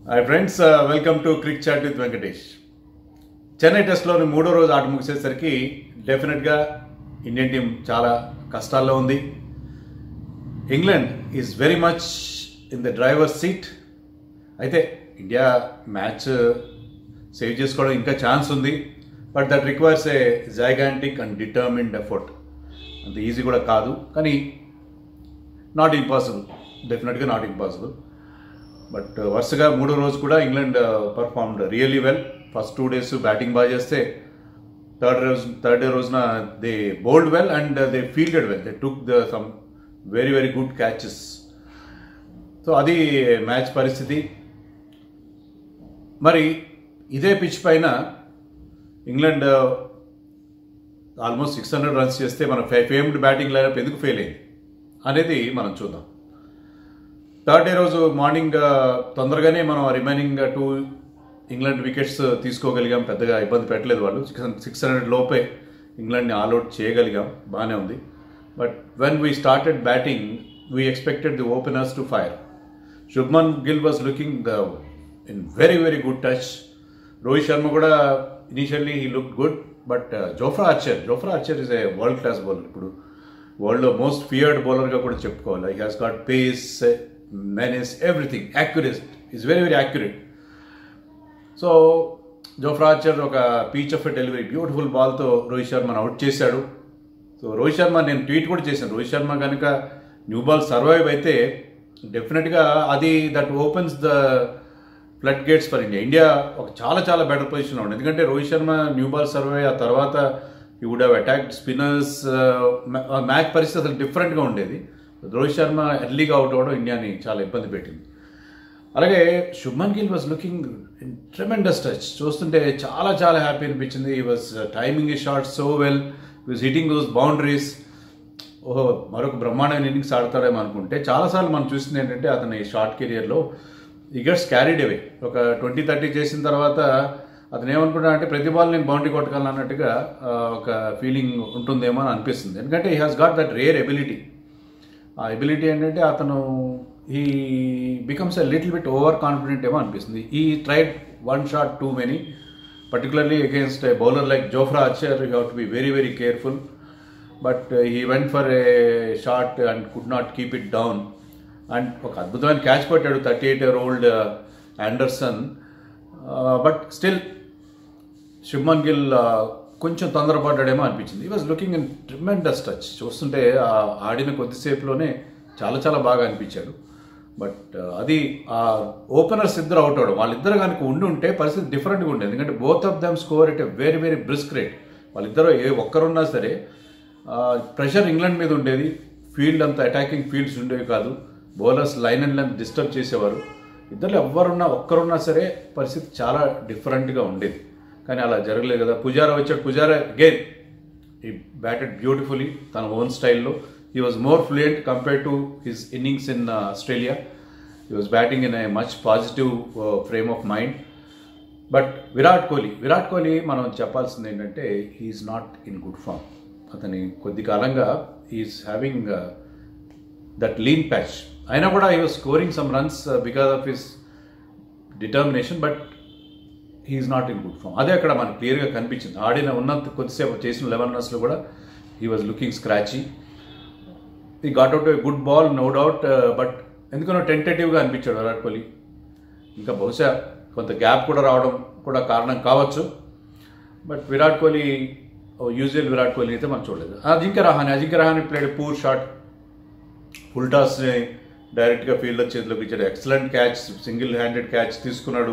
Hi friends welcome to cric chat with Venkatesh Chennai టెస్ట్లోని మూడో రోజు ఆట ముగిసేసరికి డెఫినెట్గా ఇండియన్ టీం చాలా కష్టాల్లో ఉంది England is very much in the driver seat అయితే ఇండియా మ్యాచ్ సేవ్ చేసుకోవడం ఇంకా ఛాన్స్ ఉంది but that requires a gigantic and determined effort అంత ఈజీ కూడా కాదు కానీ నాట్ ఇంపాసిబుల్ డెఫినెట్గా నాట్ ఇంపాసిబుల్ బట్ వరుసగా మూడో రోజు కూడా England performed really well first two days batting బాగా చేస్తే థర్డ్ రోజు థర్డ్ డే రోజున they bowled well and they fielded well they took the some very very good catches so అది మ్యాచ్ పరిస్థితి మరి ఇదే పిచ్ పైన England almost six hundred runs చేస్తే మన ఫేమ్డ్ బ్యాటింగ్ లైనప్ ఎందుకు ఫెయిల్ అయింది అనేది మనం చూద్దాం థర్డ్ డే రోజు మార్నింగ్ తొందరగానే మనం రిమైనింగ్ టూ ఇంగ్లాండ్ వికెట్స్ తీసుకోగలిగాం పెద్దగా ఇబ్బంది పెట్టలేదు వాళ్ళు సిక్స్ సిక్స్ హండ్రెడ్ లోపే ఇంగ్లాండ్ని ఆల్అౌట్ చేయగలిగాం బాగానే ఉంది but when we started batting we expected the openers to fire Shubman Gill was looking the in very very good touch Rohit Sharma కూడా initially he look good but Jofra Archer Jofra Archer is a world class bowler ఇప్పుడు వరల్డ్లో most feared బౌలర్గా కూడా చెప్పుకోవాలి he has got pace menace everything accurate is very very accurate so Jofra Archer ఒక peach of delivery beautiful బాల్తో Rohit శర్మను out చేశాడు so Rohit Sharma నేను tweet కూడా చేశాను రోహిత్ శర్మ కనుక న్యూ బాల్ సర్వైవ్ అయితే డెఫినెట్గా అది that opens the flood gates for India India ఒక చాలా చాలా బెటర్ పొజిషన్లో ఉంది ఎందుకంటే Rohit Sharma new ball survey ఆ తర్వాత he would have attacked spinners match పరిస్థితి అసలు డిఫరెంట్గా ఉండేది రోహిత్ శర్మ ఎర్లీగా అవుట్ అవ్వడం ఇండియాని చాలా ఇబ్బంది పెట్టింది అలాగే Shubman Gill was looking tremendous touch చూస్తుంటే చాలా చాలా హ్యాపీ అనిపించింది ఈ వాజ్ టైమింగ్ ఈ shot so well was hitting those boundaries ఓహో మరొక బ్రహ్మాండమైన ఇన్నింగ్స్ ఆడతాడేమో అనుకుంటే చాలాసార్లు మనం చూసింది ఏంటంటే అతని షార్ట్ కెరియర్లో ఈ గెట్స్ క్యారీడ్ అవే ఒక ట్వంటీ థర్టీ చేసిన తర్వాత అతను ఏమనుకుంటా అంటే ప్రతి బాల్ నేను బౌండరీ కొట్టగలను అన్నట్టుగా ఒక ఫీలింగ్ ఉంటుందేమో అని అనిపిస్తుంది ఎందుకంటే he has got that rare ability ఆ ఎబిలిటీ ఏంటంటే అతను he becomes a little bit over confident ఏమో అనిపిస్తుంది he tried one shot too many particularly against a bowler like Jofra Archer you have to be very very careful but he went for a shot and could not keep it down and ఒక అద్భుతమైన catch పట్టాడు thirty eight year old Anderson but still Shubman Gill కొంచెం తొందరపడ్డాడేమో అనిపించింది he was looking in tremendous touch చూస్తుంటే ఆడిన కొద్దిసేపులోనే చాలా చాలా బాగా అనిపించాడు బట్ అది ఆ ఓపెనర్స్ ఇద్దరు అవుట్ అవడం వాళ్ళిద్దరు కనుక ఉండి ఉంటే పరిస్థితి డిఫరెంట్గా ఉండేది ఎందుకంటే both of them score at a very very brisk rate వాళ్ళిద్దరూ ఏ ఒక్కరున్నా సరే ప్రెషర్ ఇంగ్లాండ్ మీద ఉండేది ఫీల్డ్ అంతా అటాకింగ్ ఫీల్డ్స్ ఉండేవి కాదు bowlers line and line disturb చేసేవారు ఇద్దరు ఎవరున్నా ఒక్కరున్నా సరే పరిస్థితి చాలా డిఫరెంట్గా ఉండేది కానీ అలా జరగలేదు కదా పుజారా వచ్చాడు Pujara game he batted beautifully తన ఓన్ స్టైల్లో he was more fluent compare to his innings in Australia he was batting in a much positive frame of mind but Virat Kohli Virat Kohli మనం చెప్పాల్సింది ఏంటంటే he's not in good form అతని కొద్ది కాలంగా he's having that lean patch అయినా కూడా he was scoring some runs because of his determination but he's not in good form అదే అక్కడ మనకు క్లియర్గా కనిపించింది ఆడిన ఉన్నంత కొద్దిసేపు చేసిన లెవెన్ రన్స్లో కూడా he was looking scratchy he got out good ball no doubt but ఎందుకనో టెంటేటివ్గా అనిపించాడు విరాట్ కోహ్లీ ఇంకా బహుశా కొంత గ్యాప్ కూడా రావడం కూడా కారణం కావచ్చు బట్ విరాట్ కోహ్లీ యూజువల్ విరాట్ కోహ్లీ అయితే మనం చూడలేదు Ajinkya Rahane Ajinkya Rahane played poor shot full టాస్ని డైరెక్ట్గా ఫీల్డర్ చేతిలోకి ఇచ్చాడు excellent catch single handed catch తీసుకున్నాడు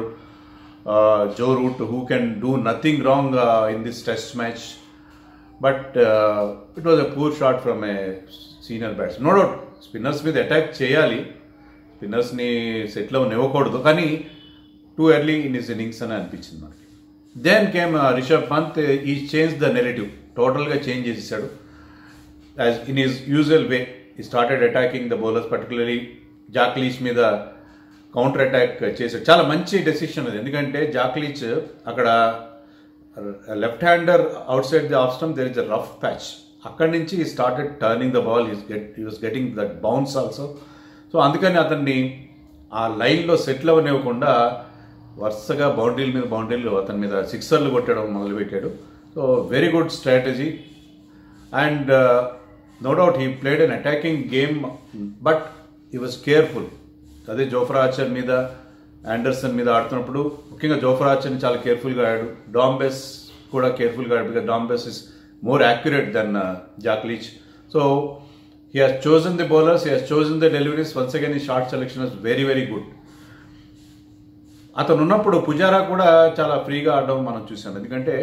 Joe Root who can do nothing wrong in this test match but it was a poor shot from a senior bats no doubt spinners మీద attack చేయాలి స్పిన్నర్స్ని సెట్లో నివ్వకూడదు కానీ too early in his innings అని అనిపించింది మనకి then came Rishabh Pant he change the narrative టోటల్గా చేంజ్ చేసేసాడు as in his usual way he started attacking the bowlers particularly Jack Leach మీద కౌంటర్ అటాక్ చేశాడు చాలా మంచి డెసిషన్ అది ఎందుకంటే జాక్లీచ్ అక్కడ left hander outside the off stump there is a rough patch అక్కడి నుంచి started turning the ball he's get he was getting that bounce also so అందుకని అతన్ని ఆ లైన్లో సెటిల్ అవ్వనివ్వకుండా వరుసగా బౌండరీల మీద బౌండరీలు అతని మీద సిక్సర్లు కొట్టడం మొదలుపెట్టాడు so very good strategy and no doubt he played an attacking game but he was careful అదే జోఫ్రా ఆర్చర్ మీద ఆండర్సన్ మీద ఆడుతున్నప్పుడు ముఖ్యంగా జోఫ్రా ఆర్చర్ని చాలా కేర్ఫుల్గా ఆడాడు డాంబెస్ కూడా కేర్ఫుల్గా ఆడాడు because Dom Bess is more accurate than Jack Leach so he has chosen the bowlers he has chosen the deliveries once again his shot selection is very very good అతను ఉన్నప్పుడు పుజారా కూడా చాలా ఫ్రీగా ఆడడం మనం చూసాం ఎందుకంటే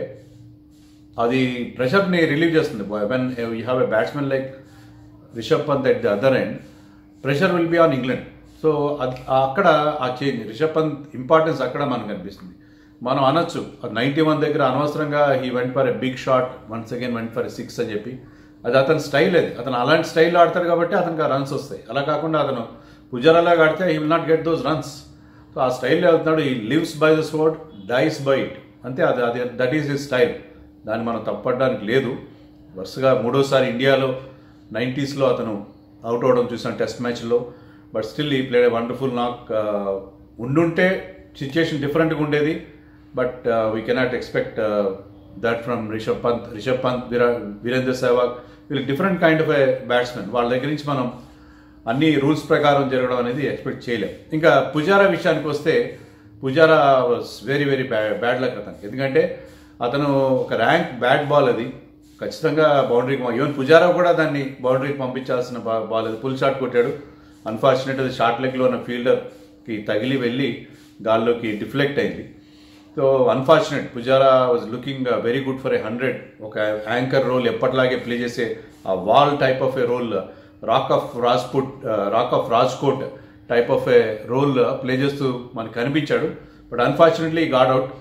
అది ప్రెషర్ని రిలీవ్ చేస్తుంది when you have a batsmen like Rishabh Pant at the other end pressure will be on England so అది అక్కడ ఆ చేంజ్ రిషబ్ పంత్ ఇంపార్టెన్స్ అక్కడ మనకు కనిపిస్తుంది మనం అనొచ్చు నైంటీ వన్ దగ్గర అనవసరంగా he went for a big shot once again went for six అని చెప్పి అది అతని స్టైల్ అది అతను అలాంటి స్టైల్లో ఆడతాడు కాబట్టి అతనికి ఆ రన్స్ వస్తాయి అలా కాకుండా అతను పుజారాలాగా ఆడితే he will not get those runs so ఆ స్టైల్లో వెళ్తున్నాడు he lives by the sport dies by it అంతే అది అది దట్ ఈస్ హిస్ స్టైల్ దాన్ని మనం తప్పడానికి లేదు వరుసగా మూడోసారి ఇండియాలో నైంటీస్లో అతను అవుట్ అవడం చూసాం టెస్ట్ మ్యాచ్లో but still he played wonderful knock ఉండుంటే సిచ్యుయేషన్ డిఫరెంట్గా ఉండేది but we cannot expect that from Rishabh Pant Rishabh Pant విరా వీరేంద్ర సెహ్వాగ్ వీళ్ళకి different kind of a batsmen వాళ్ళ దగ్గర నుంచి మనం అన్ని రూల్స్ ప్రకారం జరగడం అనేది ఎక్స్పెక్ట్ చేయలేం ఇంకా పుజారా విషయానికి వస్తే Pujara was very very bad bad luck అతనికి ఎందుకంటే అతను ఒక ర్యాంక్ బ్యాట్ బాల్ అది ఖచ్చితంగా బౌండరీకి ఈవెన్ పుజారా కూడా దాన్ని బౌండరీకి పంపించాల్సిన బా- బాల్ అది ఫుల్ షాట్ కొట్టాడు అన్ఫార్చునేట్ అది షార్ట్ లెగ్లో ఉన్న ఫీల్డర్కి తగిలి వెళ్ళి గాల్లోకి డిఫ్లెక్ట్ అయింది so unfortunate Pujara was looking very good for a hundred ఒక యాంకర్ రోల్ ఎప్పటిలాగే ప్లే చేసే ఆ wall type of a role rock of Rajput rock of Rajkot type of a role play చేస్తూ మనకు కనిపించాడు బట్ అన్ఫార్చునేట్లీ గాడ్ అవుట్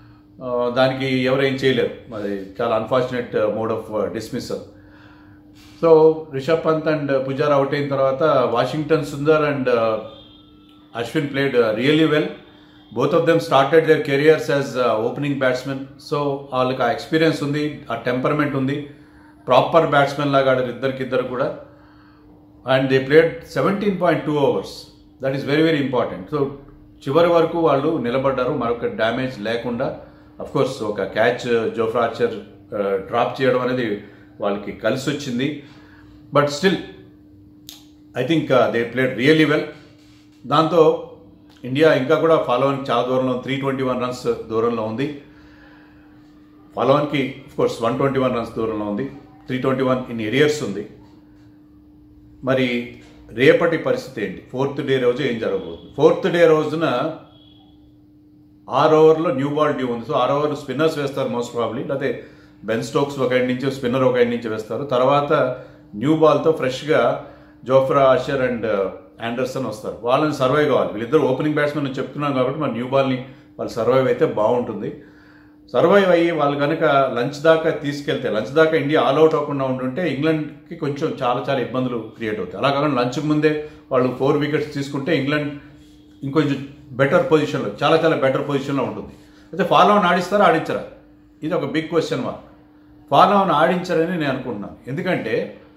దానికి ఎవరేం చేయలేరు అది చాలా unfortunate mode of dismissal so Rishabh Pant and Pujara out అయిన తర్వాత Washington Sundar and Ashwin played really well both of them started their careers as opening batsmen so వాళ్ళకి ఆ ఎక్స్పీరియన్స్ ఉంది ఆ టెంపర్మెంట్ ఉంది ప్రాపర్ బ్యాట్స్మెన్ లాగా ఆడారు ఇద్దరికిద్దరు కూడా and they played seventeen point two overs that is very very important so చివరి వరకు వాళ్ళు నిలబడ్డారు మరొక డ్యామేజ్ లేకుండా అఫ్ కోర్స్ ఒక క్యాచ్ జోఫ్రా ఆర్చర్ డ్రాప్ చేయడం అనేది వాళ్ళకి కలిసి వచ్చింది but still I think they played really well దాంతో ఇండియా ఇంకా కూడా ఫాలోవన్కి చాలా దూరంలో త్రీ ట్వంటీ వన్ రన్స్ దూరంలో ఉంది ఫాలోవన్కి course one twenty one runs దూరంలో ఉంది three twenty one in arrears ఉంది మరి రేపటి పరిస్థితి ఏంటి ఫోర్త్ డే రోజు ఏం జరగబోతుంది ఫోర్త్ డే రోజున ఆరు ఓవర్లో న్యూ బాల్ డ్యూ ఉంది సో ఆరు ఓవర్ స్పిన్నర్స్ వేస్తారు మోస్ట్ ప్రాబ్లీ లేకపోతే బెన్ స్టోక్స్ ఒక ఎండ్ నుంచి స్పిన్నర్ ఒక ఎండ్ నుంచి వేస్తారు తర్వాత న్యూ బాల్తో ఫ్రెష్గా జోఫ్రా ఆషర్ అండ్ ఆండర్సన్ వస్తారు వాళ్ళని సర్వైవ్ కావాలి వీళ్ళిద్దరు ఓపెనింగ్ బ్యాట్స్మెన్ నేను చెప్తున్నాం కాబట్టి మన న్యూ బాల్ని వాళ్ళు సర్వైవ్ అయితే బాగుంటుంది సర్వైవ్ అయ్యి వాళ్ళు కనుక లంచ్ దాకా తీసుకెళ్తే లంచ్ దాకా ఇండియా ఆల్అౌట్ అవ్వకుండా ఉంటుంటే ఇంగ్లాండ్కి కొంచెం చాలా చాలా ఇబ్బందులు క్రియేట్ అవుతాయి అలా కాకుండా లంచ్కి ముందే వాళ్ళు ఫోర్ వికెట్స్ తీసుకుంటే ఇంగ్లాండ్ ఇంకొంచెం బెటర్ పొజిషన్లో చాలా చాలా బెటర్ పొజిషన్లో ఉంటుంది అయితే ఫాలో ఆన్ ఆడిస్తారా ఆడించరా ఇది ఒక big question mark follow on ఆడించరని నేను అనుకుంటున్నాను ఎందుకంటే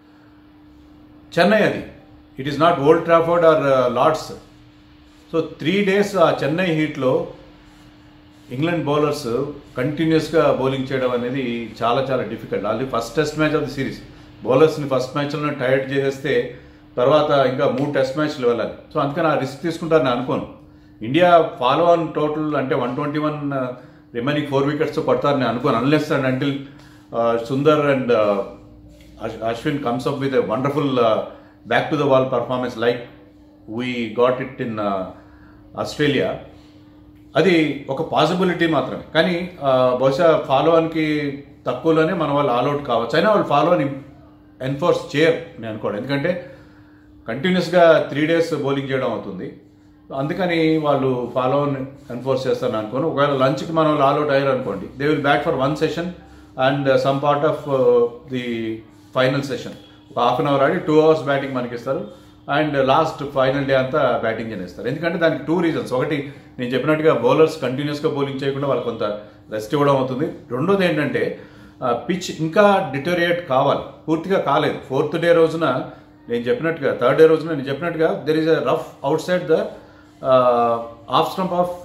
చెన్నై అది it is not Old Trafford or Lord's so three days ఆ చెన్నై హీట్లో ఇంగ్లాండ్ బౌలర్స్ కంటిన్యూస్గా బౌలింగ్ చేయడం అనేది చాలా చాలా difficult already first test match of the series బౌలర్స్ని ఫస్ట్ మ్యాచ్లోనే టైర్డ్ చేసేస్తే తర్వాత ఇంకా మూడు టెస్ట్ మ్యాచ్లు వెళ్ళాలి సో అందుకని ఆ రిస్క్ తీసుకుంటారని అనుకోను ఇండియా ఫాలో ఆన్ టోటల్ అంటే one twenty one remaining four wickets కొడతారని అనుకోను unless and until Sundar and Ashwin comes up with a wonderful back to the wall performance like we got it in Australia అది ఒక possibility మాత్రమే కానీ ఆ, బహుశా follow అన్కి తక్కువలోనే మన వాళ్ళు ఆల్అౌట్ కావచ్చు అయినా వాళ్ళు ఫాలో అని ఎన్ఫోర్స్ చేయరు నేను అనుకోవడం ఎందుకంటే కంటిన్యూస్గా త్రీ డేస్ బౌలింగ్ చేయడం అవుతుంది అందుకని వాళ్ళు ఫాలో ఎన్ఫోర్స్ చేస్తారని అనుకోను ఒకవేళ లంచ్కి మన వాళ్ళు ఆల్అౌట్ అయ్యారు అనుకోండి they will bat for one session and some part of the final session ఒక హాఫ్ అన్ అవర్ ఆడి టూ అవర్స్ బ్యాటింగ్ మనకి ఇస్తారు అండ్ లాస్ట్ ఫైనల్ డే అంతా బ్యాటింగ్ చేస్తారు ఎందుకంటే దానికి టూ రీజన్స్ ఒకటి నేను చెప్పినట్టుగా బౌలర్స్ కంటిన్యూస్గా బౌలింగ్ చేయకుండా వాళ్ళకి కొంత రెస్ట్ ఇవ్వడం అవుతుంది రెండోది ఏంటంటే పిచ్ ఇంకా డిటోరియేట్ కావాలి పూర్తిగా కాలేదు ఫోర్త్ డే రోజున నేను చెప్పినట్టుగా థర్డ్ డే రోజున నేను చెప్పినట్టుగా there is a rough outside the off stump of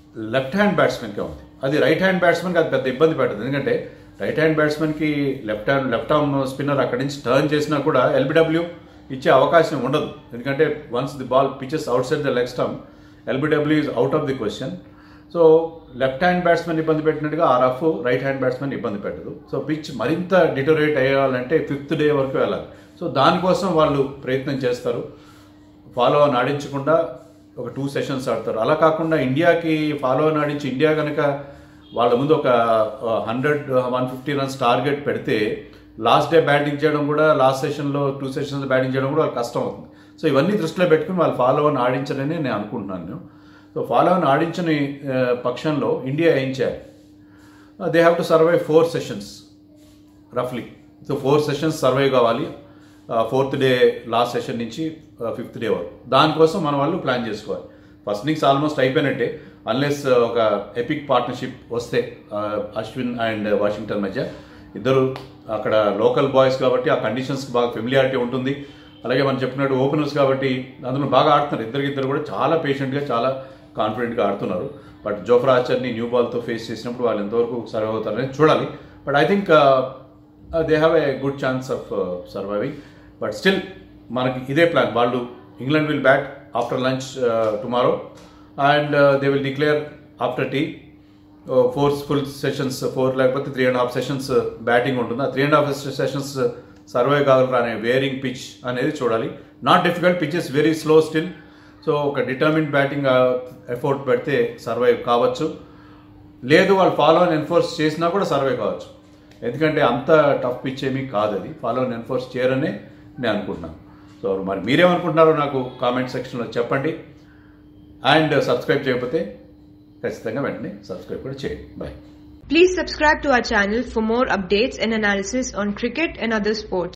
left hand బ్యాట్స్మెన్కే ఉంది అది రైట్ హ్యాండ్ బ్యాట్స్మెన్కి అది పెద్ద ఇబ్బంది పెట్టదు ఎందుకంటే రైట్ హ్యాండ్ బ్యాట్స్మెన్కి left hand left arm spinner అక్కడి నుంచి టర్న్ చేసినా కూడా ఎల్బిడబ్ల్యూ ఇచ్చే అవకాశం ఉండదు ఎందుకంటే once the ball pitches outside the leg stump LBW is out of the question so left hand batsmen ఇబ్బంది పెట్టినట్టుగా ఆ రఫ్ రైట్ హ్యాండ్ బ్యాట్స్మెన్ ఇబ్బంది పెట్టదు సో పిచ్ మరింత డిటోరేట్ అయ్యాలంటే ఫిఫ్త్ డే వరకు వెళ్ళాలి సో దానికోసం వాళ్ళు ప్రయత్నం చేస్తారు ఫాలో అని ఆడించకుండా ఒక టూ సెషన్స్ ఆడతారు అలా కాకుండా ఇండియాకి ఫాలో అని ఆడించి ఇండియా కనుక వాళ్ళ ముందు ఒక hundred one fifty runs target పెడితే లాస్ట్ డే బ్యాటింగ్ చేయడం కూడా లాస్ట్ సెషన్లో టూ సెషన్స్ బ్యాటింగ్ చేయడం కూడా వాళ్ళకి కష్టం అవుతుంది సో ఇవన్నీ దృష్టిలో పెట్టుకుని వాళ్ళు ఫాలో అని ఆడించరని నేను అనుకుంటున్నాను నేను సో ఫాలో అని ఆడించని ఆ, పక్షంలో ఇండియా ఏం చేయాలి they have to survive four sessions రఫ్లీ సో ఫోర్ సెషన్స్ సర్వైవ్ కావాలి ఫోర్త్ డే లాస్ట్ సెషన్ నుంచి ఫిఫ్త్ డే వరకు దానికోసం మన వాళ్ళు ప్లాన్ చేసుకోవాలి ఫస్ట్ ఇన్నింగ్స్ ఆల్మోస్ట్ అయిపోయినట్టే అన్లెస్ ఒక ఎపిక్ పార్ట్నర్షిప్ వస్తే uh, అశ్విన్ అండ్ వాషింగ్టన్ మధ్య ఇద్దరు అక్కడ లోకల్ బాయ్స్ కాబట్టి ఆ కండిషన్స్కి బాగా ఫెమిలియారిటీ ఉంటుంది అలాగే మనం చెప్పినట్టు ఓపెనర్స్ కాబట్టి అందులో బాగా ఆడుతున్నారు ఇద్దరికిద్దరు కూడా చాలా పేషెంట్గా చాలా కాన్ఫిడెంట్గా ఆడుతున్నారు బట్ జోఫ్రా ఆచర్ని న్యూ బాల్తో ఫేస్ చేసినప్పుడు వాళ్ళు ఎంతవరకు సర్వ్ అవుతారని చూడాలి but I think they have a good chance of surviving but still మనకి ఇదే ప్లాన్ వాళ్ళు England will bat after lunch tomorrow and they will declare after tea four full sessions four లేకపోతే three and half sessions batting ఉంటుంది ఆ three and half sessions survive కాగలరా అనే wearing pitch అనేది చూడాలి not difficult pitch is very slow still so ఒక determined batting effort పెడితే survive కావచ్చు లేదు వాళ్ళు ఫాలో అని ఎన్ఫోర్స్ చేసినా కూడా సర్వే కావచ్చు ఎందుకంటే అంత టఫ్ పిచ్ ఏమీ కాదు అది ఫాలో అని ఎన్ఫోర్స్ చేయరనే నేను అనుకుంటున్నాను సో మరి మీరేమనుకుంటున్నారో నాకు కామెంట్ సెక్షన్లో చెప్పండి అండ్ సబ్స్క్రైబ్ చేయకపోతే ఖచ్చితంగా వెంటనే సబ్స్క్రైబ్ కూడా చేయండి bye Please subscribe to our channel for more updates and analysis on cricket and other sports.